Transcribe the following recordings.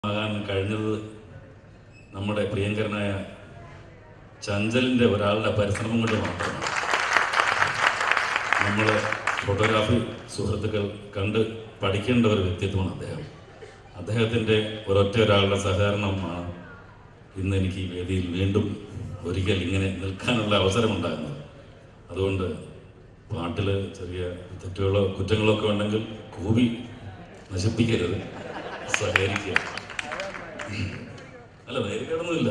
ആകാൻ കഴിഞ്ഞത് നമ്മുടെ പ്രിയങ്കരനായ ചഞ്ചലിൻ്റെ ഒരാളുടെ പരിശ്രമം കൊണ്ട് മാത്രമാണ് നമ്മൾ ഫോട്ടോഗ്രാഫി സുഹൃത്തുക്കൾ കണ്ട് പഠിക്കേണ്ട ഒരു വ്യക്തിത്വമാണ് അദ്ദേഹം അദ്ദേഹത്തിൻ്റെ ഒരൊറ്റ ഒരാളുടെ സഹകരണമാണ് ഇന്ന് എനിക്ക് ഈ വേദിയിൽ വീണ്ടും ഒരിക്കൽ ഇങ്ങനെ നിൽക്കാനുള്ള അവസരമുണ്ടാകുന്നത് അതുകൊണ്ട് പാട്ടിൽ ചെറിയ തെറ്റുകളോ കുറ്റങ്ങളോ ഒക്കെ ഉണ്ടെങ്കിൽ കൂവി നശിപ്പിക്കരുത് സഹകരിക്കുക അല്ല നേരിട്ടൊന്നുമില്ല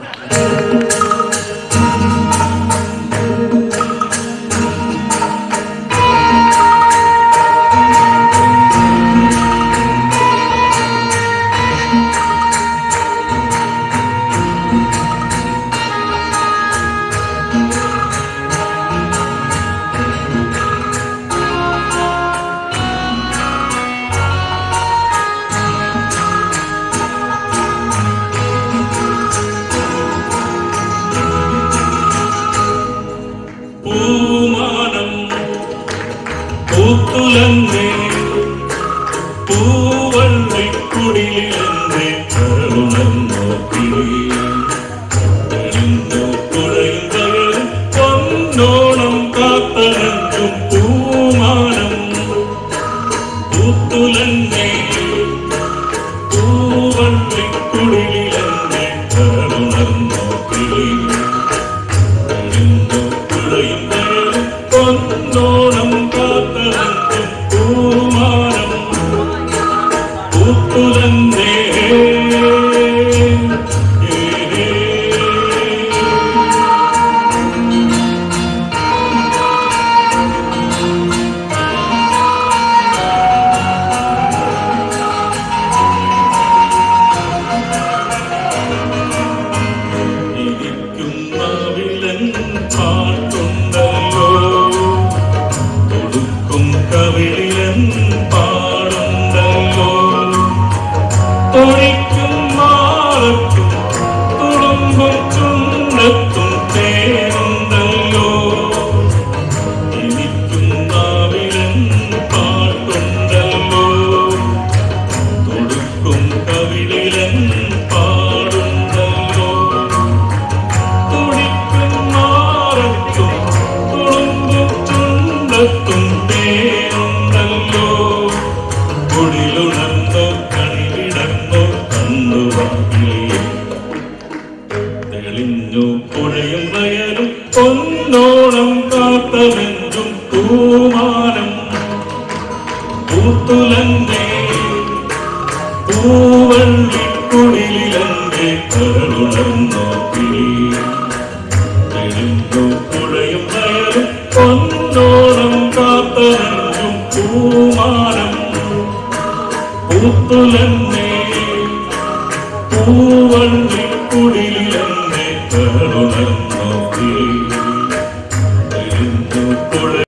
പൂമാനം പൂത്തുലങ്ങേ പൂവള്ളിക്കുടിലെന്തേ കരുണന്നോ തെളിഞ്ഞു കുഴയും പൊന്നോണം കാത്തനഞ്ചും പൂമാനം പൂത്തുലങ്ങേ പൂവള്ളിക്കുടിലെന്തേ കരുണന്നോ കിളിയും പൊന്നോണം കാത്തരഞ്ഞും പൂമാനം പൂത്തുലന്നേ ഇരിക്കുന്ന വിലൻ പാട്ടുണ്ടല്ലോ കൊടുക്കും കവിളിലൻ പാടുണ്ടല്ലോ തൊഴിക്കും മാറക്കും തുളുമ്പും ചുണ്ടത്തും തേനുണ്ടല്ലോ ഇരിക്കുന്ന വിലൻ പാട്ടുണ്ടല്ലോ കൊടുക്കും കവിളിലൻ പാടുണ്ടല്ലോ തുടിക്കും മാറത്തും തുളുമ്പും ചുണ്ടത്തും തേനുണ്ടല്ലോ കുടിലുണർന്നോ കണിവിടർന്നോ കണ്ണുവാക്കിലേ തെളിഞ്ഞു പുഴയും വയലും പൊന്നോണം കാത്തവെഞ്ചും പൂമാനം പൂത്തുലങ്ങേ പൂവള്ളിക്കുടിലെന്റെ കരുണർന്നോ കിളി തെളിഞ്ഞു പുഴയും വയലും പൊന്നോണം കാത്തവെഞ്ചും പൂമാനം പൂത്തുലങ്ങേ പൂവള്ളിക്കുടിലെ